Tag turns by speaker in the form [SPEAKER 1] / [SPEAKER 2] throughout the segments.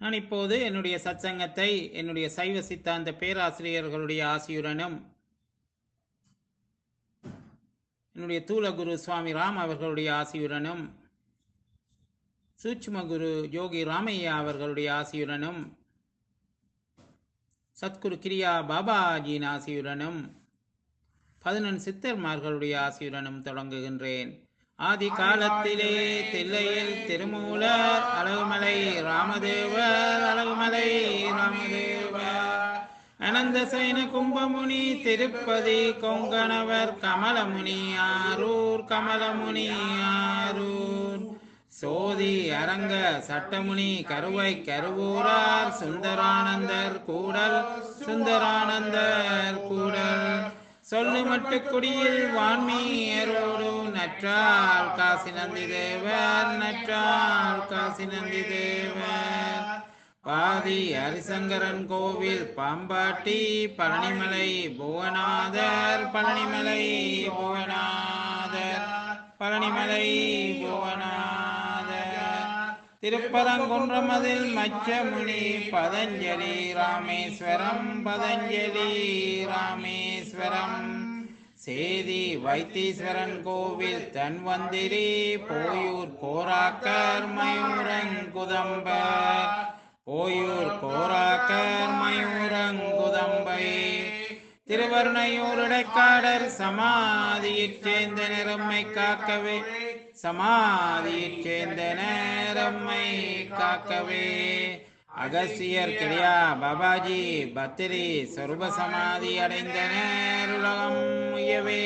[SPEAKER 1] நான் இப்போது என்னுடைய சத்சங்கத்தை என்னுடைய சைவ சித்தாந்த பேராசிரியர்களுடைய ஆசியுடனும் என்னுடைய தூலகுரு சுவாமி ராம் அவர்களுடைய ஆசியுடனும் சூட்சும குரு யோகி ராமையா அவர்களுடைய ஆசியுடனும் சத்குரு கிரியா பாபாஜியின் ஆசியுடனும் பதினெண் சித்தர்மார்களுடைய ஆசியுடனும் தொடங்குகின்றேன் ஆதி காலத்திலே தில்லையில் திருமூலர் அழகுமலை ராமதேவர் அழகுமலை ராமதேவர் அனந்த சைன கும்பமுனி திருப்பதி கொங்கணவர் கமலமுனி ஆரூர் கமலமுனி ஆரூர் சோதி அரங்க சட்டமுனி கருவை கருவூரார் சுந்தரானந்தர் கூடல் சுந்தரானந்தர் கூடல் சொல்லு மட்டு குடியில் வான்மீரோடு நற்றால் காசி நந்தி தேவர் நற்றால் காசி நந்தி தேவர் பாதி ஹரிசங்கரன் கோவில் பாம்பாட்டி பழனிமலை புவனாதர் பழனிமலை புவனாதர் பழனிமலை புவனாதர் திருப்பரங்குன்றமதில் மச்சமுனி பதஞ்சலி ராமேஸ்வரம் பதஞ்சலி ராமேஸ்வரம் சேதி வைத்தீஸ்வரன் கோவில் தன்வந்திரி போயூர் கோராக்கர் மயூரங்குதம்பர் போயூர் கோராக்கர் மயூரங்குதம்பை திருவர்ணையூர் இடைக்காடர் சமாதியிற் சேர்ந்த நிறம்மை காக்கவே சமாதியிற் சேர்ந்த நேரம்மை காக்கவே அகசியர் கிரியா பாபாஜி பத்திரி சொருப சமாதி அடைந்த நேருலகம் உயவே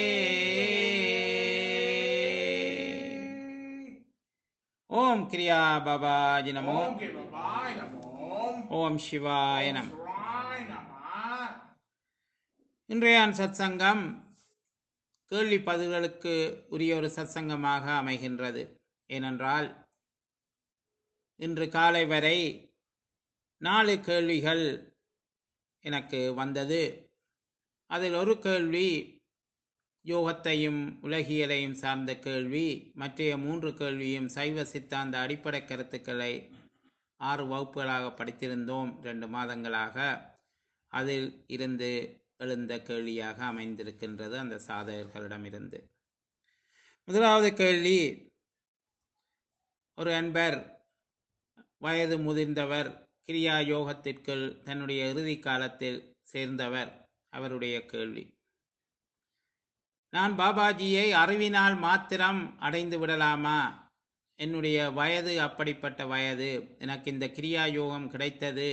[SPEAKER 1] ஓம் கிரியா பாபாஜி நமோ
[SPEAKER 2] ஓம் கிருபாய் நமோ
[SPEAKER 1] ஓம் சிவாய நம
[SPEAKER 2] சிவாய நம
[SPEAKER 1] இன்றைய சத்சங்கம் கேள்வி பதில்களுக்கு உரிய ஒரு சத்சங்கமாக அமைகின்றது ஏனென்றால் இன்று காலை வரை நாலு கேள்விகள் எனக்கு வந்தது அதில் ஒரு கேள்வி யோகத்தையும் உலகியலையும் சார்ந்த கேள்வி மற்றைய மூன்று கேள்வியும் சைவ சித்தாந்த அடிப்படை கருத்துக்களை ஆறு வகுப்புகளாக படித்திருந்தோம் ரெண்டு மாதங்களாக அதில் இருந்து எழுந்த கேள்வியாக அமைந்திருக்கின்றது அந்த சாதகர்களிடமிருந்து முதலாவது கேள்வி ஒரு அன்பர் வயது முதிர்ந்தவர் கிரியா யோகத்திற்குள் தன்னுடைய இறுதி காலத்தில் சேர்ந்தவர் அவருடைய கேள்வி நான் பாபாஜியை அறிவினால் மாத்திரம் அடைந்து விடலாமா என்னுடைய வயது அப்படிப்பட்ட வயது எனக்கு இந்த கிரியா யோகம் கிடைத்தது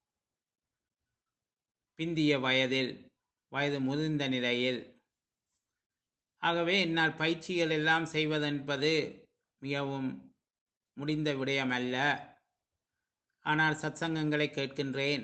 [SPEAKER 1] பிந்திய வயதில் வயது முதிர்ந்த நிலையில் ஆகவே என்னால் பயிற்சிகள் எல்லாம் செய்வதென்பது மிகவும் முடிந்த விடயமல்ல ஆனால் சத்சங்கங்களை கேட்கின்றேன்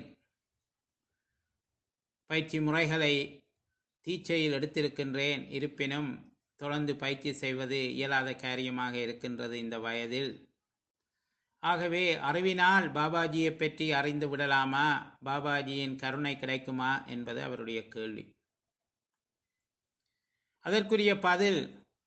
[SPEAKER 1] பயிற்சி முறைகளை தீட்சையில் எடுத்திருக்கின்றேன் இருப்பினும் தொடர்ந்து பயிற்சி செய்வது இயலாத காரியமாக இருக்கின்றது இந்த வயதில் ஆகவே அறிவினால் பாபாஜியை பற்றி அறிந்து விடலாமா பாபாஜியின் கருணை கிடைக்குமா என்பது அவருடைய கேள்வி அதற்குரிய பதில்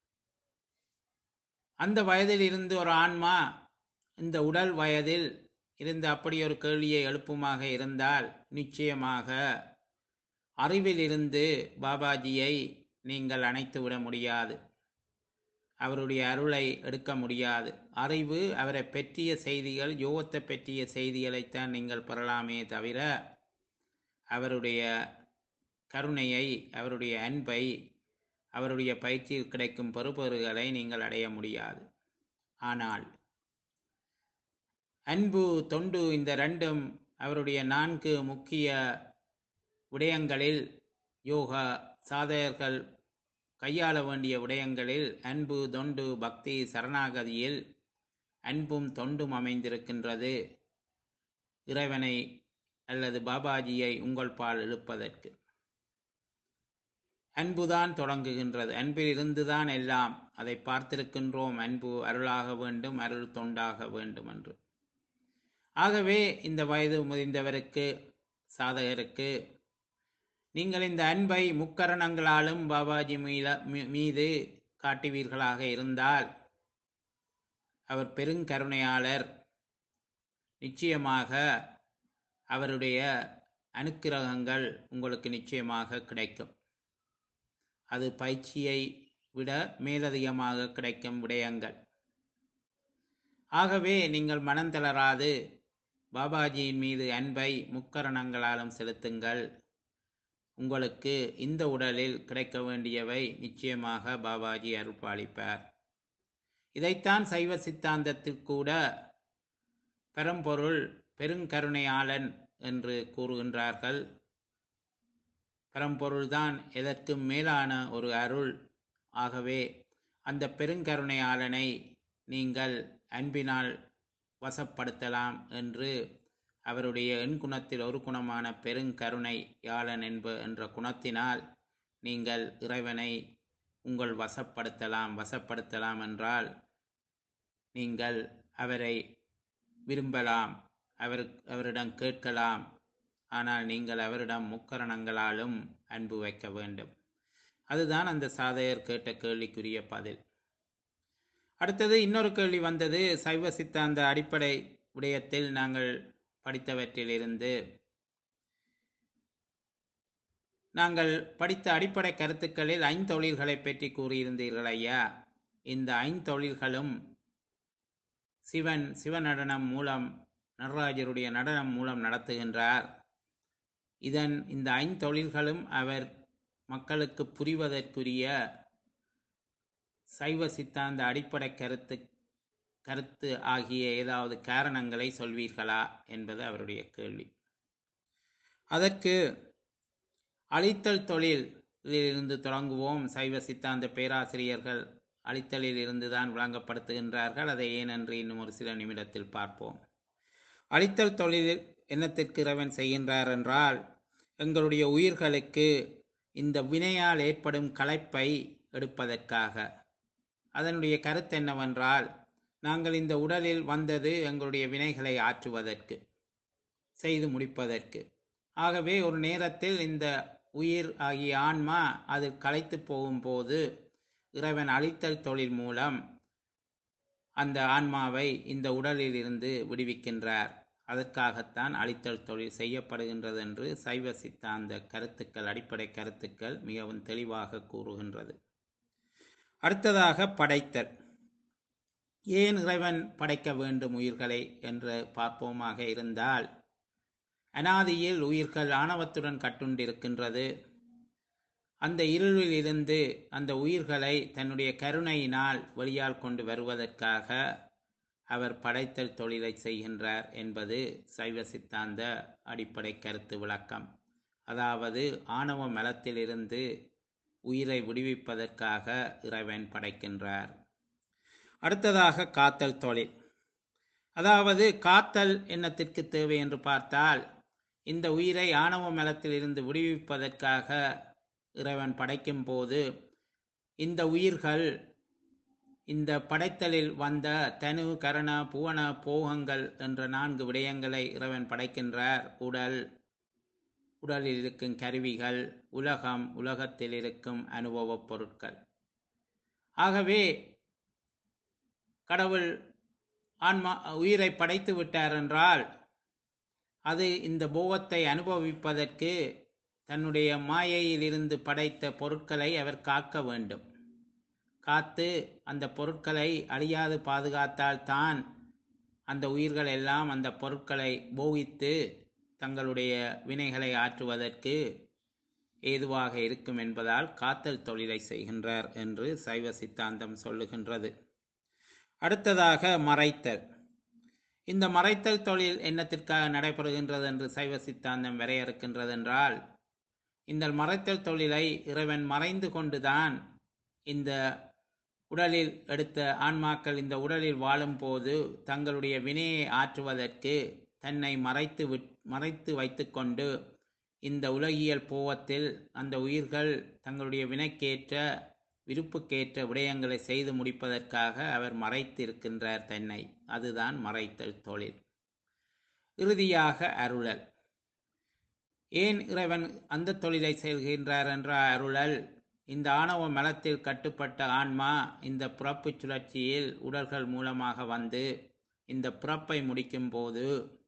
[SPEAKER 1] அந்த வயதில் இருந்து ஒரு ஆன்மா இந்த உடல் வயதில் இருந்து அப்படி ஒரு கேள்வியை எழுப்புமாக இருந்தால் நிச்சயமாக அறிவிலிருந்து பாபாஜியை நீங்கள் அணைத்து விட முடியாது அவருடைய அருளை எடுக்க முடியாது அறிவு அவரை பற்றிய செய்திகள் யோகத்தை பற்றிய செய்திகளைத்தான் நீங்கள் பெறலாமே தவிர அவருடைய கருணையை அவருடைய அன்பை அவருடைய பயிற்சியில் கிடைக்கும் பெறுபொருகளை நீங்கள் அடைய முடியாது ஆனால் அன்பு தொண்டு இந்த ரெண்டும் அவருடைய நான்கு முக்கிய விடயங்களில் யோகா சாதகர்கள் கையாள வேண்டிய விடயங்களில் அன்பு தொண்டு பக்தி சரணாகதியில் அன்பும் தொண்டும் அமைந்திருக்கின்றது இறைவனை அல்லது பாபாஜியை உங்கள் பால் இழுப்பதற்கு அன்புதான் தொடங்குகின்றது அன்பில் இருந்துதான் எல்லாம் அதை பார்த்திருக்கின்றோம் அன்பு அருளாக வேண்டும் அருள் தொண்டாக வேண்டும் என்று ஆகவே இந்த வயது முதிர்ந்தவருக்கு சாதகருக்கு நீங்கள் இந்த அன்பை முக்கரணங்களாலும் பாபாஜி மீல மீ- மீது காட்டுவீர்களாக இருந்தால் அவர் பெருங்கருணையாளர் நிச்சயமாக அவருடைய அனுக்கிரகங்கள் உங்களுக்கு நிச்சயமாக கிடைக்கும் அது பயிற்சியை விட மேலதிகமாக கிடைக்கும் விடயங்கள் ஆகவே நீங்கள் மனம் தளராது பாபாஜியின் மீது அன்பை முக்கரணங்களாலும் செலுத்துங்கள் உங்களுக்கு இந்த உடலில் கிடைக்க வேண்டியவை நிச்சயமாக பாபாஜி அருள்பாலிப்பார் இதைத்தான் சைவ சித்தாந்தத்தில் கூட பரம்பொருள் பெருங்கருணையாளன் என்று கூறுகின்றார்கள் பரம்பொருள்தான் எதற்கும் மேலான ஒரு அருள் ஆகவே அந்த பெருங்கருணையாளனை நீங்கள் அன்பினால் வசப்படுத்தலாம் என்று அவருடைய எண்குணத்தில் ஒரு குணமான பெருங்கருணை யாளன் என்ப என்ற குணத்தினால் நீங்கள் இறைவனை உங்கள் வசப்படுத்தலாம் வசப்படுத்தலாம் என்றால் நீங்கள் அவரை விரும்பலாம் அவர் அவரிடம் கேட்கலாம் ஆனால் நீங்கள் அவரிடம் முக்கரணங்களாலும் அன்பு வைக்க வேண்டும் அதுதான் அந்த சாதையர் கேட்ட கேள்விக்குரிய பதில் அடுத்தது இன்னொரு கேள்வி வந்தது சைவ சித்தாந்த அடிப்படை விடயத்தில் நாங்கள் படித்தவற்றிலிருந்து நாங்கள் படித்த அடிப்படை கருத்துக்களில் ஐந்தொழில்களை பற்றி கூறியிருந்தீர்கள் ஐயா இந்த ஐந்தொழில்களும் சிவன் சிவநடனம் மூலம் நடராஜருடைய நடனம் மூலம் நடத்துகின்றார் இதன் இந்த ஐந்தொழில்களும் அவர் மக்களுக்கு புரிவதற்குரிய சைவ சித்தாந்த அடிப்படை கருத்து கருத்து ஆகிய ஏதாவது காரணங்களை சொல்வீர்களா என்பது அவருடைய கேள்வி அதற்கு அழித்தல் தொழிலிலிருந்து தொடங்குவோம் சைவ சித்தாந்த பேராசிரியர்கள் அழித்தலில் இருந்துதான் விளங்கப்படுத்துகின்றார்கள் அதை ஏனென்று இன்னும் ஒரு சில நிமிடத்தில் பார்ப்போம் அழித்தல் தொழிலில் என்னத்திற்கு இறைவன் செய்கின்றார் என்றால் எங்களுடைய உயிர்களுக்கு இந்த வினையால் ஏற்படும் களைப்பை எடுப்பதற்காக அதனுடைய கருத்து என்னவென்றால் நாங்கள் இந்த உடலில் வந்தது எங்களுடைய வினைகளை ஆற்றுவதற்கு செய்து முடிப்பதற்கு ஆகவே ஒரு நேரத்தில் இந்த உயிர் ஆகிய ஆன்மா அது களைத்து போகும்போது இறைவன் அழித்தல் தொழில் மூலம் அந்த ஆன்மாவை இந்த உடலில் இருந்து விடுவிக்கின்றார் அதற்காகத்தான் அழித்தல் தொழில் செய்யப்படுகின்றது என்று சைவ சித்தாந்த கருத்துக்கள் அடிப்படை கருத்துக்கள் மிகவும் தெளிவாக கூறுகின்றது அடுத்ததாக படைத்தல் ஏன் இறைவன் படைக்க வேண்டும் உயிர்களை என்று பார்ப்போமாக இருந்தால் அனாதியில் உயிர்கள் ஆணவத்துடன் கட்டுண்டிருக்கின்றது அந்த இருளில் இருந்து அந்த உயிர்களை தன்னுடைய கருணையினால் வெளியால் கொண்டு வருவதற்காக அவர் படைத்தல் தொழிலை செய்கின்றார் என்பது சைவ சித்தாந்த அடிப்படை கருத்து விளக்கம் அதாவது ஆணவ மலத்திலிருந்து உயிரை விடுவிப்பதற்காக இறைவன் படைக்கின்றார் அடுத்ததாக காத்தல் தொழில் அதாவது காத்தல் எண்ணத்திற்கு தேவை என்று பார்த்தால் இந்த உயிரை ஆணவ மலத்திலிருந்து விடுவிப்பதற்காக இறைவன் படைக்கும் போது இந்த உயிர்கள் இந்த படைத்தலில் வந்த தனு கரண புவன போகங்கள் என்ற நான்கு விடயங்களை இறைவன் படைக்கின்றார் உடல் உடலில் இருக்கும் கருவிகள் உலகம் உலகத்தில் இருக்கும் அனுபவப் பொருட்கள் ஆகவே கடவுள் ஆன்மா உயிரை படைத்து விட்டார் என்றால் அது இந்த போகத்தை அனுபவிப்பதற்கு தன்னுடைய மாயையிலிருந்து படைத்த பொருட்களை அவர் காக்க வேண்டும் காத்து அந்த பொருட்களை அழியாது பாதுகாத்தால் தான் அந்த உயிர்கள் எல்லாம் அந்த பொருட்களை போகித்து தங்களுடைய வினைகளை ஆற்றுவதற்கு ஏதுவாக இருக்கும் என்பதால் காத்தல் தொழிலை செய்கின்றார் என்று சைவ சித்தாந்தம் சொல்லுகின்றது அடுத்ததாக மறைத்தல் இந்த மறைத்தல் தொழில் என்னத்திற்காக நடைபெறுகின்றது என்று சைவ சித்தாந்தம் வரையறுக்கின்றது என்றால் இந்த மறைத்தல் தொழிலை இறைவன் மறைந்து கொண்டுதான் இந்த உடலில் எடுத்த ஆன்மாக்கள் இந்த உடலில் வாழும்போது தங்களுடைய வினையை ஆற்றுவதற்கு தன்னை மறைத்து விட் மறைத்து வைத்துக்கொண்டு இந்த உலகியல் போவத்தில் அந்த உயிர்கள் தங்களுடைய வினைக்கேற்ற விருப்புக்கேற்ற விடயங்களை செய்து முடிப்பதற்காக அவர் மறைத்திருக்கின்றார் தன்னை அதுதான் மறைத்தல் தொழில் இறுதியாக அருளல் ஏன் இறைவன் அந்த தொழிலை செய்கின்றார் என்ற அருளல் இந்த ஆணவ மலத்தில் கட்டுப்பட்ட ஆன்மா இந்த புறப்புச் சுழற்சியில் உடல்கள் மூலமாக வந்து இந்த பிறப்பை முடிக்கும் போது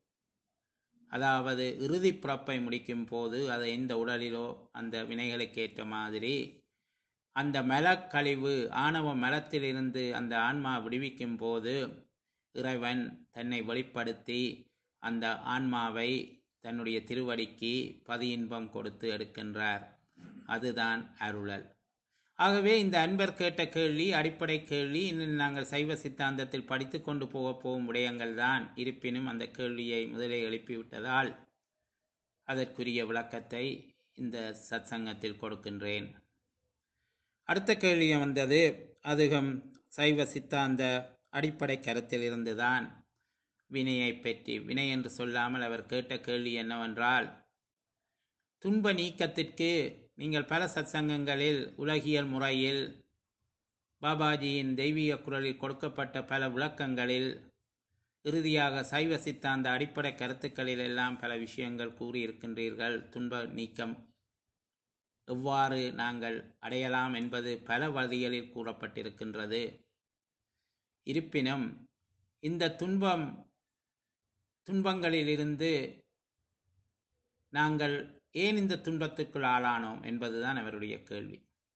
[SPEAKER 1] அதாவது இறுதி பிறப்பை முடிக்கும் போது அது எந்த உடலிலோ அந்த வினைகளுக்கு ஏற்ற மாதிரி அந்த மலக்கழிவு ஆணவ மலத்திலிருந்து அந்த ஆன்மா விடுவிக்கும் போது இறைவன் தன்னை வெளிப்படுத்தி அந்த ஆன்மாவை தன்னுடைய திருவடிக்கு பதி இன்பம் கொடுத்து எடுக்கின்றார் அதுதான் அருளல் ஆகவே இந்த அன்பர் கேட்ட கேள்வி அடிப்படை கேள்வி இன்னும் நாங்கள் சைவ சித்தாந்தத்தில் படித்து கொண்டு போக போகும் விடயங்கள் தான் இருப்பினும் அந்த கேள்வியை முதலே எழுப்பிவிட்டதால் அதற்குரிய விளக்கத்தை இந்த சத்சங்கத்தில் கொடுக்கின்றேன் அடுத்த கேள்வி வந்தது அதுகம் சைவ சித்தாந்த அடிப்படை கருத்தில் இருந்துதான் வினையை பற்றி வினை என்று சொல்லாமல் அவர் கேட்ட கேள்வி என்னவென்றால் துன்ப நீக்கத்திற்கு நீங்கள் பல சத்சங்கங்களில் உலகியல் முறையில் பாபாஜியின் தெய்வீக குரலில் கொடுக்கப்பட்ட பல விளக்கங்களில் இறுதியாக சைவ சித்தாந்த அடிப்படை கருத்துக்களில் எல்லாம் பல விஷயங்கள் கூறியிருக்கின்றீர்கள் துன்ப நீக்கம் எவ்வாறு நாங்கள் அடையலாம் என்பது பல வழிகளில் கூறப்பட்டிருக்கின்றது இருப்பினும் இந்த துன்பம் துன்பங்களிலிருந்து நாங்கள் ஏன் இந்த துன்பத்திற்குள் ஆளானோம் என்பதுதான் அவருடைய கேள்வி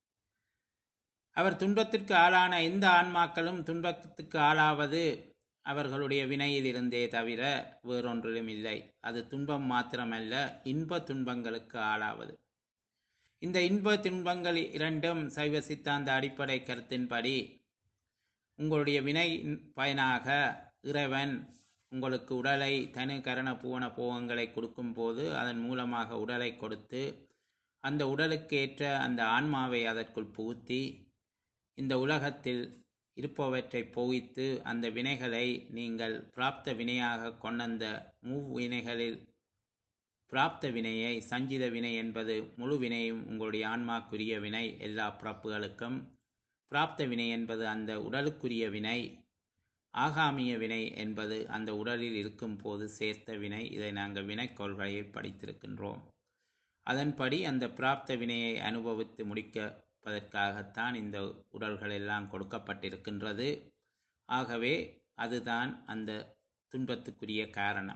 [SPEAKER 1] அவர் துன்பத்திற்கு ஆளான எந்த ஆன்மாக்களும் துன்பத்துக்கு ஆளாவது அவர்களுடைய வினையில் இருந்தே தவிர வேறொன்றிலும் இல்லை அது துன்பம் மாத்திரமல்ல இன்ப துன்பங்களுக்கு ஆளாவது இந்த இன்ப துன்பங்கள் இரண்டும் சைவ சித்தாந்த அடிப்படை கருத்தின்படி உங்களுடைய வினை பயனாக இறைவன் உங்களுக்கு உடலை தனி கரண பூவன போகங்களை கொடுக்கும் போது அதன் மூலமாக உடலை கொடுத்து அந்த உடலுக்கு ஏற்ற அந்த ஆன்மாவை அதற்குள் புகுத்தி இந்த உலகத்தில் இருப்பவற்றை போகித்து அந்த வினைகளை நீங்கள் பிராப்த வினையாக கொண்டந்த மூவினைகளில் பிராப்த வினையை சஞ்சித வினை என்பது முழு வினையும் உங்களுடைய ஆன்மாக்குரிய வினை எல்லா பிறப்புகளுக்கும் பிராப்த வினை என்பது அந்த உடலுக்குரிய வினை ஆகாமிய வினை என்பது அந்த உடலில் இருக்கும் போது சேர்த்த வினை இதை நாங்கள் வினை கொள்கையில் படித்திருக்கின்றோம் அதன்படி அந்த பிராப்த வினையை அனுபவித்து முடிப்பதற்காகத்தான் இந்த உடல்கள் எல்லாம் கொடுக்கப்பட்டிருக்கின்றது ஆகவே அதுதான் அந்த துன்பத்துக்குரிய காரணம்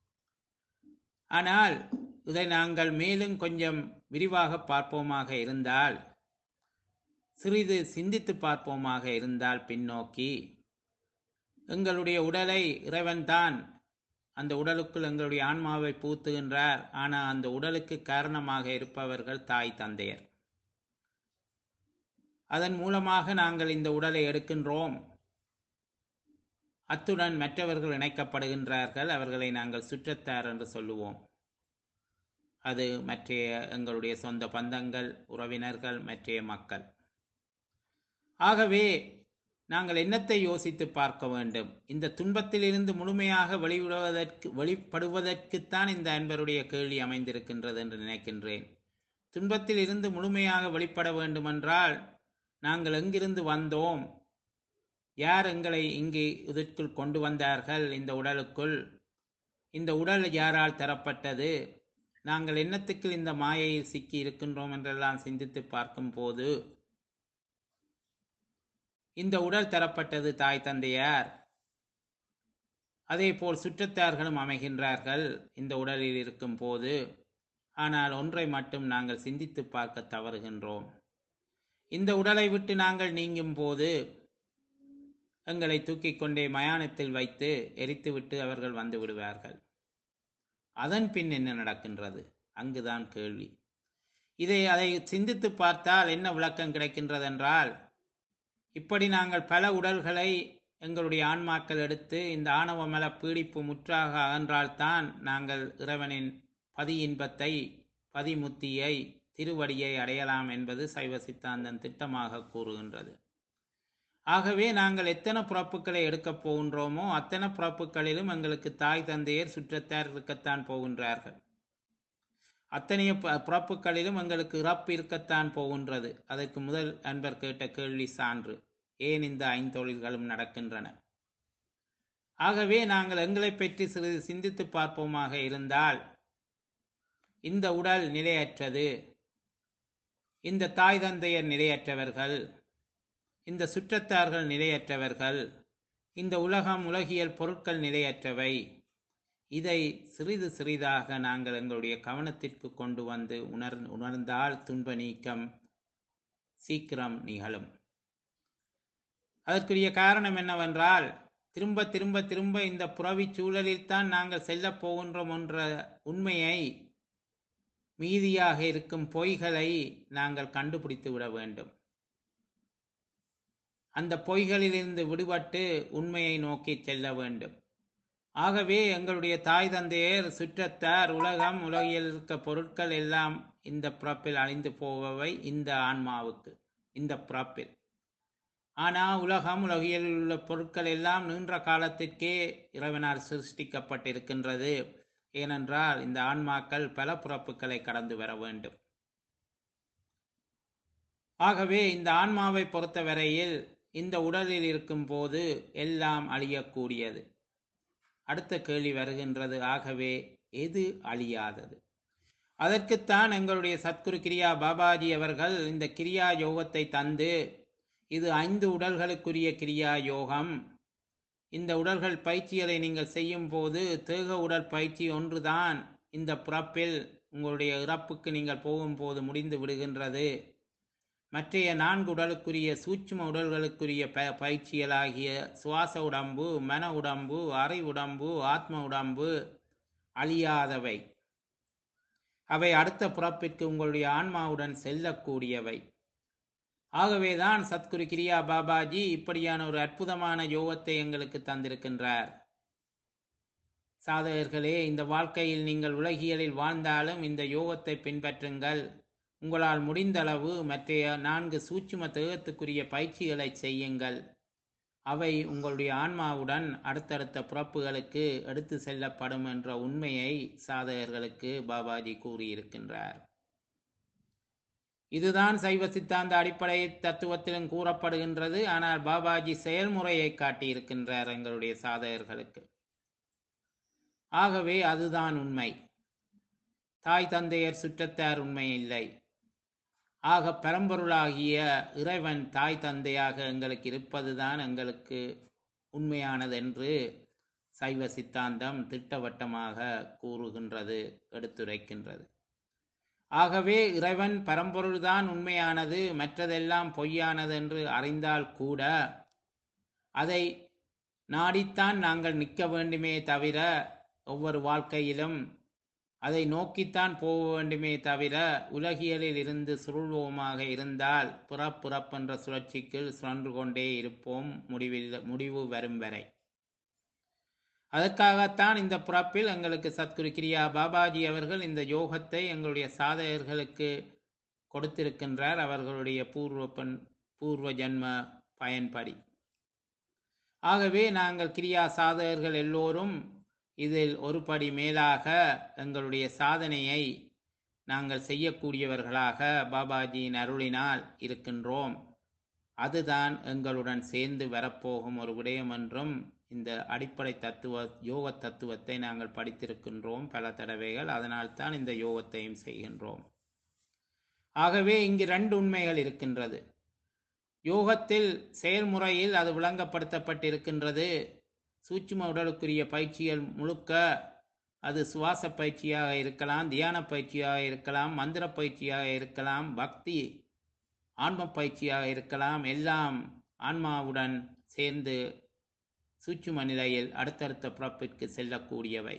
[SPEAKER 1] ஆனால் இதை நாங்கள் மேலும் கொஞ்சம் விரிவாக பார்ப்போமாக இருந்தால் சிறிது சிந்தித்து பார்ப்போமாக இருந்தால் பின்னோக்கி எங்களுடைய உடலை இறைவன்தான் அந்த உடலுக்குள் எங்களுடைய ஆன்மாவை பூத்துகின்றார் ஆனால் அந்த உடலுக்கு காரணமாக இருப்பவர்கள் தாய் தந்தையர் அதன் மூலமாக நாங்கள் இந்த உடலை எடுக்கின்றோம் அத்துடன் மற்றவர்கள் இணைக்கப்படுகின்றார்கள் அவர்களை நாங்கள் சுற்றத்தார் என்று சொல்லுவோம் அது மற்றைய எங்களுடைய சொந்த பந்தங்கள் உறவினர்கள் மற்றைய மக்கள் ஆகவே நாங்கள் என்னத்தை யோசித்து பார்க்க வேண்டும் இந்த துன்பத்திலிருந்து முழுமையாக வெளிவிடுவதற்கு வெளிப்படுவதற்குத்தான் இந்த அன்பருடைய கேள்வி அமைந்திருக்கின்றது என்று நினைக்கின்றேன் துன்பத்தில் இருந்து முழுமையாக வெளிப்பட வேண்டுமென்றால் நாங்கள் எங்கிருந்து வந்தோம் யார் எங்களை இங்கு இதற்குள் கொண்டு வந்தார்கள் இந்த உடலுக்குள் இந்த உடல் யாரால் தரப்பட்டது நாங்கள் என்னத்துக்கு இந்த மாயையில் சிக்கி இருக்கின்றோம் என்றெல்லாம் சிந்தித்து பார்க்கும்போது இந்த உடல் தரப்பட்டது தாய் தந்தையார் அதே போல் சுற்றத்தார்களும் அமைகின்றார்கள் இந்த உடலில் இருக்கும் போது ஆனால் ஒன்றை மட்டும் நாங்கள் சிந்தித்து பார்க்க தவறுகின்றோம் இந்த உடலை விட்டு நாங்கள் நீங்கும் போது எங்களை தூக்கிக் கொண்டே மயானத்தில் வைத்து எரித்துவிட்டு அவர்கள் வந்து விடுவார்கள் அதன் பின் என்ன நடக்கின்றது அங்குதான் கேள்வி இதை அதை சிந்தித்து பார்த்தால் என்ன விளக்கம் கிடைக்கின்றது என்றால் இப்படி நாங்கள் பல உடல்களை எங்களுடைய ஆன்மாக்கள் எடுத்து இந்த ஆணவ மல பீடிப்பு முற்றாக அகன்றால்தான் நாங்கள் இறைவனின் பதி இன்பத்தை பதிமுத்தியை திருவடியை அடையலாம் என்பது சைவ சித்தாந்தன் திட்டமாக கூறுகின்றது ஆகவே நாங்கள் எத்தனை பிறப்புகளை எடுக்கப் போகின்றோமோ அத்தனை பிறப்புகளிலும் எங்களுக்கு தாய் தந்தையர் சுற்றத்தார் இருக்கத்தான் போகின்றார்கள் அத்தனைய பிறப்புகளிலும் எங்களுக்கு இறப்பு இருக்கத்தான் போகின்றது அதற்கு முதல் அன்பர் கேட்ட கேள்வி சான்று ஏன் இந்த ஐந்தொழில்களும் நடக்கின்றன ஆகவே நாங்கள் எங்களை பற்றி சிறிது சிந்தித்து பார்ப்போமாக இருந்தால் இந்த உடல் நிலையற்றது இந்த தாய் தந்தையர் நிலையற்றவர்கள் இந்த சுற்றத்தார்கள் நிலையற்றவர்கள் இந்த உலகம் உலகியல் பொருட்கள் நிலையற்றவை இதை சிறிது சிறிதாக நாங்கள் எங்களுடைய கவனத்திற்கு கொண்டு வந்து உணர் உணர்ந்தால் துன்ப நீக்கம் சீக்கிரம் நிகழும் அதற்குரிய காரணம் என்னவென்றால் திரும்ப திரும்ப திரும்ப இந்த புறவி சூழலில் தான் நாங்கள் செல்லப் போகின்றோம் என்ற உண்மையை மீதியாக இருக்கும் பொய்களை நாங்கள் கண்டுபிடித்து விட வேண்டும் அந்த பொய்களிலிருந்து விடுபட்டு உண்மையை நோக்கி செல்ல வேண்டும் ஆகவே எங்களுடைய தாய் தந்தையர் சுற்றத்தார் உலகம் உலகில் இருக்க பொருட்கள் எல்லாம் இந்த பிறப்பில் அழிந்து போகவை இந்த ஆன்மாவுக்கு இந்த பிறப்பில் ஆனால் உலகம் உலகில் உள்ள பொருட்கள் எல்லாம் நீண்ட காலத்திற்கே இறைவனால் சிருஷ்டிக்கப்பட்டிருக்கின்றது ஏனென்றால் இந்த ஆன்மாக்கள் பல பிறப்புகளை கடந்து வர வேண்டும் ஆகவே இந்த ஆன்மாவை பொறுத்தவரையில் இந்த உடலில் இருக்கும் போது எல்லாம் அழியக்கூடியது அடுத்த கேள்வி வருகின்றது ஆகவே எது அழியாதது அதற்குத்தான் எங்களுடைய சத்குரு கிரியா பாபாஜி அவர்கள் இந்த கிரியா யோகத்தை தந்து இது ஐந்து உடல்களுக்குரிய கிரியா யோகம் இந்த உடல்கள் பயிற்சிகளை நீங்கள் செய்யும் போது தேக உடல் பயிற்சி ஒன்றுதான் இந்த பிறப்பில் உங்களுடைய இறப்புக்கு நீங்கள் போகும்போது முடிந்து விடுகின்றது மற்றைய நான்கு உடலுக்குரிய சூட்சும உடல்களுக்குரிய ப பயிற்சிகளாகிய சுவாச உடம்பு மன உடம்பு அறை உடம்பு ஆத்ம உடம்பு அழியாதவை அவை அடுத்த பிறப்பிற்கு உங்களுடைய ஆன்மாவுடன் செல்லக்கூடியவை ஆகவேதான் சத்குரு கிரியா பாபாஜி இப்படியான ஒரு அற்புதமான யோகத்தை எங்களுக்கு தந்திருக்கின்றார் சாதகர்களே இந்த வாழ்க்கையில் நீங்கள் உலகியலில் வாழ்ந்தாலும் இந்த யோகத்தை பின்பற்றுங்கள் உங்களால் முடிந்தளவு மற்றைய நான்கு சூட்சும தேகத்துக்குரிய பயிற்சிகளை செய்யுங்கள் அவை உங்களுடைய ஆன்மாவுடன் அடுத்தடுத்த பிறப்புகளுக்கு எடுத்து செல்லப்படும் என்ற உண்மையை சாதகர்களுக்கு பாபாஜி கூறியிருக்கின்றார் இதுதான் சைவ சித்தாந்த அடிப்படை தத்துவத்திலும் கூறப்படுகின்றது ஆனால் பாபாஜி செயல்முறையை காட்டியிருக்கின்றார் எங்களுடைய சாதகர்களுக்கு ஆகவே அதுதான் உண்மை தாய் தந்தையர் சுற்றத்தார் உண்மை இல்லை ஆக பரம்பொருளாகிய இறைவன் தாய் தந்தையாக எங்களுக்கு இருப்பதுதான் எங்களுக்கு உண்மையானது என்று சைவ சித்தாந்தம் திட்டவட்டமாக கூறுகின்றது எடுத்துரைக்கின்றது ஆகவே இறைவன் பரம்பொருள்தான் உண்மையானது மற்றதெல்லாம் பொய்யானது என்று அறிந்தால் கூட அதை நாடித்தான் நாங்கள் நிற்க வேண்டுமே தவிர ஒவ்வொரு வாழ்க்கையிலும் அதை நோக்கித்தான் போக வேண்டுமே தவிர உலகியலில் இருந்து சுருள்வோமாக இருந்தால் புறப்புறப்பென்ற சுழற்சிக்கு சுழன்று கொண்டே இருப்போம் முடிவில் முடிவு வரும் வரை அதற்காகத்தான் இந்த பிறப்பில் எங்களுக்கு சத்குரு கிரியா பாபாஜி அவர்கள் இந்த யோகத்தை எங்களுடைய சாதகர்களுக்கு கொடுத்திருக்கின்றார் அவர்களுடைய பூர்வ பண் பூர்வ ஜன்ம பயன்படி ஆகவே நாங்கள் கிரியா சாதகர்கள் எல்லோரும் இதில் ஒரு படி மேலாக எங்களுடைய சாதனையை நாங்கள் செய்யக்கூடியவர்களாக பாபாஜியின் அருளினால் இருக்கின்றோம் அதுதான் எங்களுடன் சேர்ந்து வரப்போகும் ஒரு விடயம் என்றும் இந்த அடிப்படை தத்துவ யோக தத்துவத்தை நாங்கள் படித்திருக்கின்றோம் பல தடவைகள் அதனால் தான் இந்த யோகத்தையும் செய்கின்றோம் ஆகவே இங்கு ரெண்டு உண்மைகள் இருக்கின்றது யோகத்தில் செயல்முறையில் அது விளங்கப்படுத்தப்பட்டிருக்கின்றது சூட்சும உடலுக்குரிய பயிற்சிகள் முழுக்க அது சுவாச பயிற்சியாக இருக்கலாம் தியான பயிற்சியாக இருக்கலாம் மந்திர பயிற்சியாக இருக்கலாம் பக்தி ஆன்ம பயிற்சியாக இருக்கலாம் எல்லாம் ஆன்மாவுடன் சேர்ந்து சூட்சும நிலையில் அடுத்தடுத்த பிறப்பிற்கு செல்லக்கூடியவை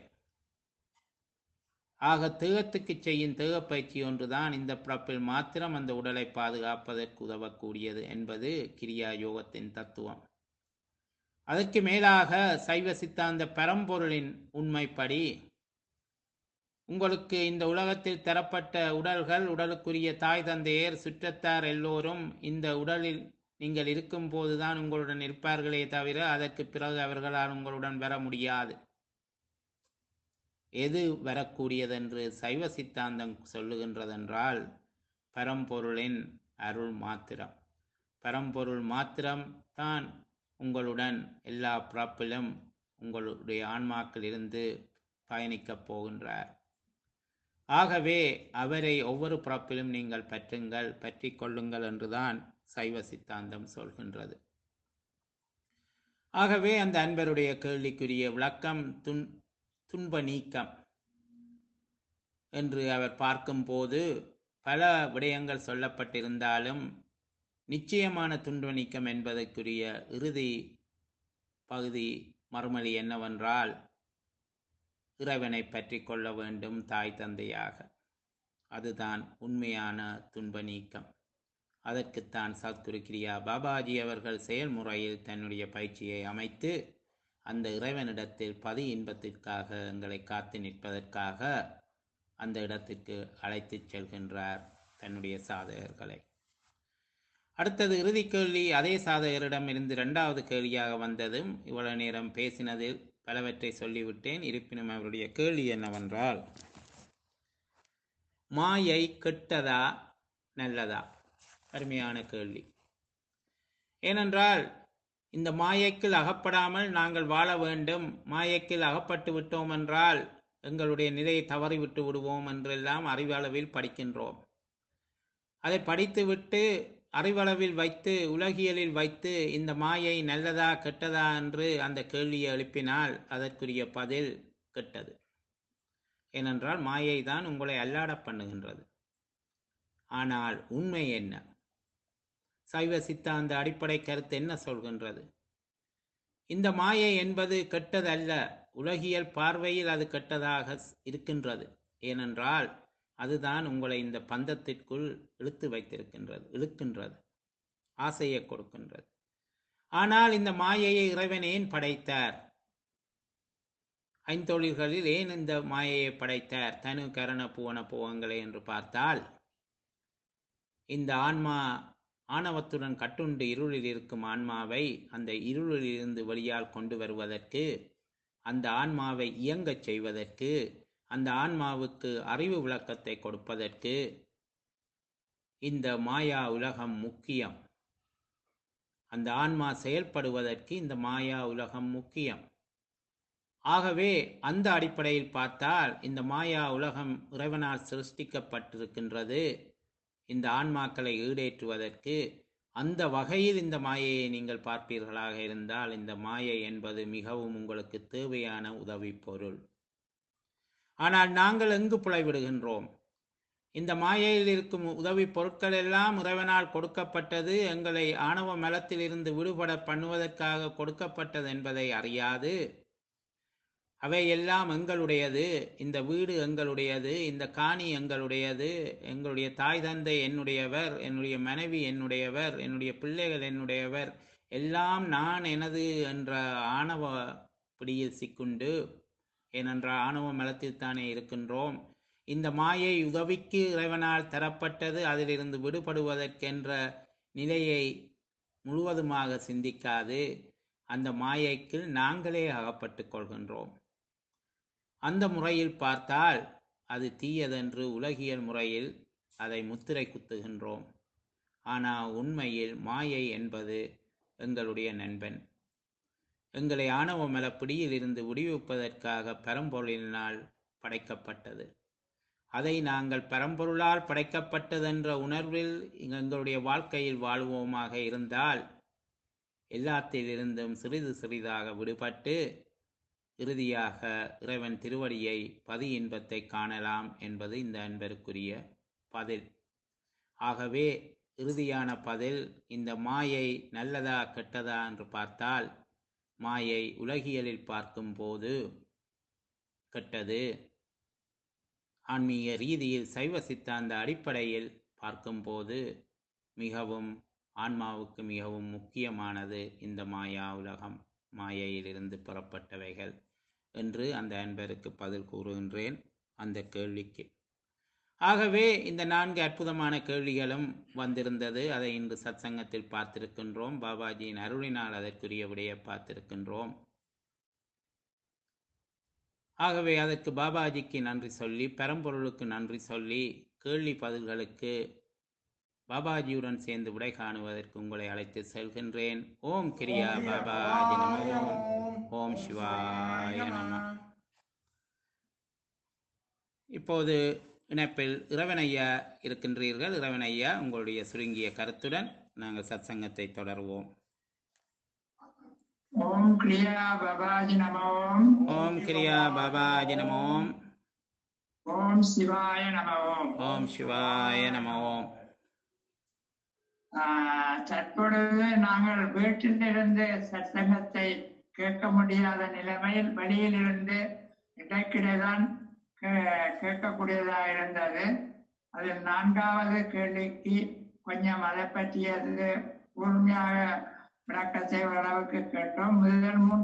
[SPEAKER 1] ஆக தேகத்துக்கு செய்யும் தேக பயிற்சி ஒன்றுதான் இந்த பிறப்பில் மாத்திரம் அந்த உடலை பாதுகாப்பதற்கு உதவக்கூடியது என்பது கிரியா யோகத்தின் தத்துவம் அதற்கு மேலாக சைவ சித்தாந்த பரம்பொருளின் உண்மைப்படி உங்களுக்கு இந்த உலகத்தில் தரப்பட்ட உடல்கள் உடலுக்குரிய தாய் தந்தையர் சுற்றத்தார் எல்லோரும் இந்த உடலில் நீங்கள் இருக்கும் போதுதான் உங்களுடன் இருப்பார்களே தவிர அதற்கு பிறகு அவர்களால் உங்களுடன் வர முடியாது எது வரக்கூடியதென்று சைவ சித்தாந்தம் சொல்லுகின்றதென்றால் பரம்பொருளின் அருள் மாத்திரம் பரம்பொருள் மாத்திரம் தான் உங்களுடன் எல்லா பிறப்பிலும் உங்களுடைய ஆன்மாக்கள் இருந்து பயணிக்கப் போகின்றார் ஆகவே அவரை ஒவ்வொரு பிறப்பிலும் நீங்கள் பற்றுங்கள் பற்றி கொள்ளுங்கள் என்றுதான் சைவ சித்தாந்தம் சொல்கின்றது ஆகவே அந்த அன்பருடைய கேள்விக்குரிய விளக்கம் துன் துன்ப நீக்கம் என்று அவர் பார்க்கும்போது பல விடயங்கள் சொல்லப்பட்டிருந்தாலும் நிச்சயமான துன்ப நீக்கம் என்பதற்குரிய இறுதி பகுதி மறுமொழி என்னவென்றால் இறைவனை பற்றி கொள்ள வேண்டும் தாய் தந்தையாக அதுதான் உண்மையான துன்ப நீக்கம் அதற்குத்தான் சத்குரு கிரியா பாபாஜி அவர்கள் செயல்முறையில் தன்னுடைய பயிற்சியை அமைத்து அந்த இறைவனிடத்தில் பதி இன்பத்திற்காக எங்களை காத்து நிற்பதற்காக அந்த இடத்திற்கு அழைத்துச் செல்கின்றார் தன்னுடைய சாதகர்களை அடுத்தது இறுதி கேள்வி அதே சாதகரிடம் இருந்து இரண்டாவது கேள்வியாக வந்ததும் இவ்வளவு நேரம் பேசினதில் பலவற்றை சொல்லிவிட்டேன் இருப்பினும் அவருடைய கேள்வி என்னவென்றால் மாயை கெட்டதா நல்லதா அருமையான கேள்வி ஏனென்றால் இந்த மாயைக்குள் அகப்படாமல் நாங்கள் வாழ வேண்டும் மாயைக்குள் அகப்பட்டு விட்டோம் என்றால் எங்களுடைய நிலையை தவறிவிட்டு விடுவோம் என்றெல்லாம் அறிவளவில் படிக்கின்றோம் அதை படித்துவிட்டு அறிவளவில் வைத்து உலகியலில் வைத்து இந்த மாயை நல்லதா கெட்டதா என்று அந்த கேள்வியை எழுப்பினால் அதற்குரிய பதில் கெட்டது ஏனென்றால் மாயை தான் உங்களை அல்லாட பண்ணுகின்றது ஆனால் உண்மை என்ன சைவ சித்தாந்த அடிப்படை கருத்து என்ன சொல்கின்றது இந்த மாயை என்பது கெட்டதல்ல உலகியல் பார்வையில் அது கெட்டதாக இருக்கின்றது ஏனென்றால் அதுதான் உங்களை இந்த பந்தத்திற்குள் இழுத்து வைத்திருக்கின்றது இழுக்கின்றது ஆசையை கொடுக்கின்றது ஆனால் இந்த மாயையை இறைவன் ஏன் படைத்தார் ஐந்தொழில்களில் ஏன் இந்த மாயையை படைத்தார் தனு கரண புவன புவங்களை என்று பார்த்தால் இந்த ஆன்மா ஆணவத்துடன் கட்டுண்டு இருளில் இருக்கும் ஆன்மாவை அந்த இருளில் இருந்து வெளியால் கொண்டு வருவதற்கு அந்த ஆன்மாவை இயங்கச் செய்வதற்கு அந்த ஆன்மாவுக்கு அறிவு விளக்கத்தை கொடுப்பதற்கு இந்த மாயா உலகம் முக்கியம் அந்த ஆன்மா செயல்படுவதற்கு இந்த மாயா உலகம் முக்கியம் ஆகவே அந்த அடிப்படையில் பார்த்தால் இந்த மாயா உலகம் இறைவனால் சிருஷ்டிக்கப்பட்டிருக்கின்றது இந்த ஆன்மாக்களை ஈடேற்றுவதற்கு அந்த வகையில் இந்த மாயையை நீங்கள் பார்ப்பீர்களாக இருந்தால் இந்த மாயை என்பது மிகவும் உங்களுக்கு தேவையான உதவி பொருள் ஆனால் நாங்கள் எங்கு புலைவிடுகின்றோம் இந்த மாயையில் இருக்கும் உதவி பொருட்கள் எல்லாம் இறைவனால் கொடுக்கப்பட்டது எங்களை ஆணவ மலத்திலிருந்து விடுபட பண்ணுவதற்காக கொடுக்கப்பட்டது என்பதை அறியாது அவை எல்லாம் எங்களுடையது இந்த வீடு எங்களுடையது இந்த காணி எங்களுடையது எங்களுடைய தாய் தந்தை என்னுடையவர் என்னுடைய மனைவி என்னுடையவர் என்னுடைய பிள்ளைகள் என்னுடையவர் எல்லாம் நான் எனது என்ற ஆணவ பிடியில் சிக்குண்டு ஏனென்றால் ஆணவ மலத்தில் தானே இருக்கின்றோம் இந்த மாயை உதவிக்கு இறைவனால் தரப்பட்டது அதிலிருந்து விடுபடுவதற்கென்ற நிலையை முழுவதுமாக சிந்திக்காது அந்த மாயைக்கு நாங்களே அகப்பட்டுக் கொள்கின்றோம் அந்த முறையில் பார்த்தால் அது தீயதென்று உலகியல் முறையில் அதை முத்திரை குத்துகின்றோம் ஆனால் உண்மையில் மாயை என்பது எங்களுடைய நண்பன் எங்களை ஆணவ மலப்பிடியில் இருந்து விடுவிப்பதற்காக பரம்பொருளினால் படைக்கப்பட்டது அதை நாங்கள் பரம்பொருளால் படைக்கப்பட்டதென்ற உணர்வில் எங்களுடைய வாழ்க்கையில் வாழ்வோமாக இருந்தால் எல்லாத்திலிருந்தும் சிறிது சிறிதாக விடுபட்டு இறுதியாக இறைவன் திருவடியை பதி இன்பத்தை காணலாம் என்பது இந்த அன்பருக்குரிய பதில் ஆகவே இறுதியான பதில் இந்த மாயை நல்லதா கெட்டதா என்று பார்த்தால் மாயை உலகியலில் பார்க்கும்போது கெட்டது ஆன்மீக ரீதியில் சைவ சித்தாந்த அடிப்படையில் பார்க்கும்போது மிகவும் ஆன்மாவுக்கு மிகவும் முக்கியமானது இந்த மாயா உலகம் மாயையிலிருந்து புறப்பட்டவைகள் என்று அந்த அன்பருக்கு பதில் கூறுகின்றேன் அந்த கேள்விக்கு ஆகவே இந்த நான்கு அற்புதமான கேள்விகளும் வந்திருந்தது அதை இன்று சத்சங்கத்தில் பார்த்திருக்கின்றோம் பாபாஜியின் அருளினால் அதற்குரிய விடையை பார்த்திருக்கின்றோம் ஆகவே அதற்கு பாபாஜிக்கு நன்றி சொல்லி பெரம்பொருளுக்கு நன்றி சொல்லி கேள்வி பதில்களுக்கு பாபாஜியுடன் சேர்ந்து விடை காணுவதற்கு உங்களை அழைத்து செல்கின்றேன் ஓம் கிரியா பாபாஜி நம ஓம் ஓம் சிவாய நம இப்போது இணைப்பில் இறைவனையா இருக்கின்றீர்கள் இறைவனையா உங்களுடைய சுருங்கிய கருத்துடன் நாங்கள் சத்சங்கத்தை தொடர்வோம்
[SPEAKER 3] ஓம் கிரியா பபாஜி நமோம்
[SPEAKER 1] ஓம் கிரியா பாபாஜி நம ஓம்
[SPEAKER 3] ஓம் சிவாய நமோம்
[SPEAKER 1] ஓம் சிவாய நம ஓம்
[SPEAKER 3] ஆஹ், தற்பொழுது நாங்கள் வீட்டிலிருந்து சத்சங்கத்தை கேட்க முடியாத நிலைமையில் வெளியிலிருந்து இடைக்கிடைதான் கே- கேட்கக்கூடியதாக இருந்தது அதில் நான்காவது கேள்விக்கு கொஞ்சம் அதை பற்றியது முழுமையாக விளக்கத்தை ஓரளவுக்கு கேட்டோம் முதல் மூன்று